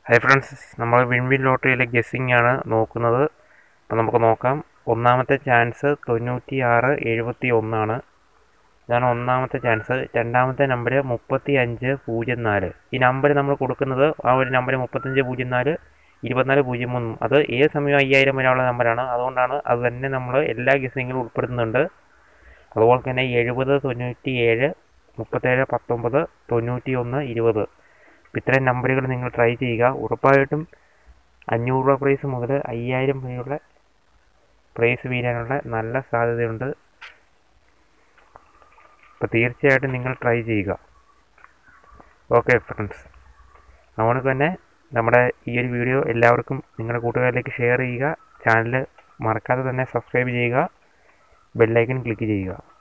hi friends നമ്മൾ win win ലോട്ടറിയിലെ guessing ആണ് നോക്കുന്നത് അപ്പോൾ നമുക്ക് നോക്കാം ഒന്നാമത്തെ ചാൻസ് തൊണ്ണൂറ്റി ആറ് എഴുപത്തി ഒന്നാണ് ഇതാണ് ഒന്നാമത്തെ ചാൻസ് രണ്ടാമത്തെ നമ്പർ മുപ്പത്തി അഞ്ച് പൂജ്യം നാല് ഈ നമ്പർ നമ്മൾ കൊടുക്കുന്നത് ആ ഒരു നമ്പർ മുപ്പത്തഞ്ച് പൂജ്യം നാല് ഇരുപത്തിനാല് പൂജ്യം മൂന്ന് അത് ഏത് സമയവും അയ്യായിരം വരെയുള്ള നമ്പറാണ് അതുകൊണ്ടാണ് അത് തന്നെ നമ്മൾ എല്ലാ ഗസ്സിങ്ങിലും ഉൾപ്പെടുത്തുന്നുണ്ട് അതുപോലെ തന്നെ എഴുപത് തൊണ്ണൂറ്റി ഏഴ് മുപ്പത്തേഴ് പത്തൊമ്പത് തൊണ്ണൂറ്റി ഒന്ന് ഇരുപത് അപ്പോൾ ഇത്രയും നമ്പറുകൾ നിങ്ങൾ ട്രൈ ചെയ്യുക ഉറപ്പായിട്ടും അഞ്ഞൂറ് രൂപ പ്രൈസ് മുതൽ അയ്യായിരം വരെയുള്ള പ്രൈസ് വീഴാനുള്ള നല്ല സാധ്യതയുണ്ട് അപ്പോൾ തീർച്ചയായിട്ടും നിങ്ങൾ ട്രൈ ചെയ്യുക ഓക്കെ ഫ്രണ്ട്സ് അതുകൊണ്ട് തന്നെ നമ്മുടെ ഈ ഒരു വീഡിയോ എല്ലാവർക്കും നിങ്ങളുടെ കൂട്ടുകാരിലേക്ക് ഷെയർ ചെയ്യുക ചാനൽ മറക്കാതെ തന്നെ സബ്സ്ക്രൈബ് ചെയ്യുക ബെല്ലൈക്കൺ ക്ലിക്ക് ചെയ്യുക